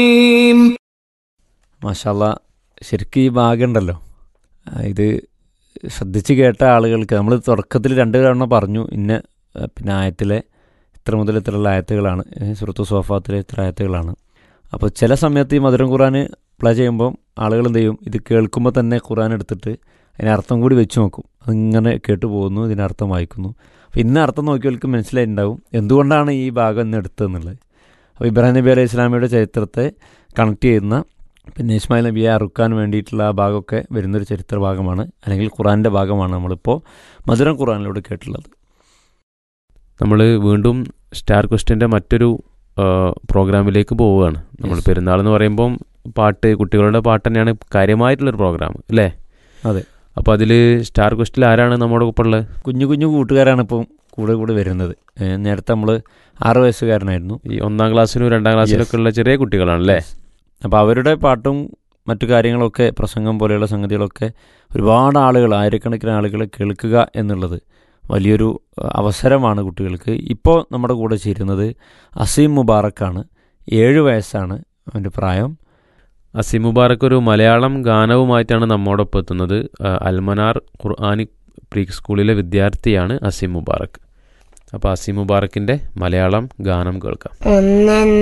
മാഷാല്ല ശരിക്കും ഈ ഭാഗം ഉണ്ടല്ലോ ആ, ഇത് ശ്രദ്ധിച്ച് കേട്ട ആളുകൾക്ക് നമ്മൾ തുടക്കത്തിൽ രണ്ട് തവണ പറഞ്ഞു ഇന്ന ആ, പിന്നെ ആയത്തിലെ ഇത്ര മുതൽ ഇത്രയുള്ള ആയത്തുകളാണ് സുഹൃത്തു സോഫാത്തിലെ ഇത്ര ആയത്തുകളാണ് അപ്പോൾ ചില സമയത്ത് ഈ മധുരം ഖുറാൻ പ്ലേ ചെയ്യുമ്പോൾ ആളുകൾ എന്ത് ചെയ്യും ഇത് കേൾക്കുമ്പോൾ തന്നെ ഖുറാൻ എടുത്തിട്ട് അതിന് അർത്ഥം കൂടി വെച്ച് നോക്കും അതിങ്ങനെ കേട്ടു പോകുന്നു ഇതിന് അർത്ഥം വായിക്കുന്നു അപ്പോൾ ഇന്ന അർത്ഥം നോക്കിയവർക്ക് മനസ്സിലായിട്ടുണ്ടാവും എന്തുകൊണ്ടാണ് ഈ ഭാഗം ഇന്ന് എടുത്തതെന്നുള്ളത് അപ്പോൾ ഇബ്രാഹിം നബി അലൈഹി ഇസ്ലാമിയുടെ ചരിത്രത്തെ കണക്ട് ചെയ്യുന്ന പിന്നെ ഇസ്മായിൽ നബിയെ അറുക്കാൻ വേണ്ടിയിട്ടുള്ള ആ ഭാഗമൊക്കെ വരുന്നൊരു ചരിത്ര ഭാഗമാണ് അല്ലെങ്കിൽ ഖുറാൻ്റെ ഭാഗമാണ് നമ്മളിപ്പോൾ മധുരം ഖുറാനിലൂടെ കേട്ടുള്ളത് നമ്മൾ വീണ്ടും സ്റ്റാർ ക്വസ്റ്റിൻ്റെ മറ്റൊരു ആ, പ്രോഗ്രാമിലേക്ക് പോവുകയാണ് നമ്മൾ Yes. പെരുന്നാൾ എന്ന് പറയുമ്പം പാട്ട് കുട്ടികളുടെ പാട്ട് തന്നെയാണ് കാര്യമായിട്ടുള്ളൊരു പ്രോഗ്രാം അല്ലേ അതെ. അപ്പോൾ അതിൽ സ്റ്റാർ ക്വസ്റ്റിൽ ആരാണ് നമ്മുടെ ഒപ്പം ഉള്ളത് കുഞ്ഞു കുഞ്ഞു കൂട്ടുകാരാണ് ഇപ്പം കൂടെ കൂടെ വരുന്നത് ഏ, നേരത്തെ നമ്മൾ ആറ് വയസ്സുകാരനായിരുന്നു ഈ ഒന്നാം ക്ലാസ്സിലും രണ്ടാം ക്ലാസ്സിലൊക്കെ ഉള്ള ചെറിയ കുട്ടികളാണല്ലേ അപ്പോൾ അവരുടെ പാട്ടും മറ്റു കാര്യങ്ങളൊക്കെ പ്രസംഗം പോലെയുള്ള സംഗതികളൊക്കെ ഒരുപാട് ആളുകൾ ആയിരക്കണക്കിന് ആളുകളെ കേൾക്കുക എന്നുള്ളത് വലിയൊരു അഹ്, അവസരമാണ് കുട്ടികൾക്ക് ഇപ്പോൾ നമ്മുടെ കൂടെ ചേരുന്നത് അസീം മുബാറക്കാണ് ഏഴ് വയസ്സാണ് അവൻ്റെ പ്രായം അസീം മുബാറക്ക് ഒരു മലയാളം ഗാനവുമായിട്ടാണ് നമ്മോടൊപ്പം എത്തുന്നത് ആ, അൽമനാർ ഖുർആാനി പ്രീ സ്കൂളിലെ വിദ്യാർത്ഥിയാണ് അസീം മുബാറക്ക് അപ്പോൾ അസീം മുബാറക്കിൻ്റെ മലയാളം ഗാനം കേൾക്കാം ഒന്ന്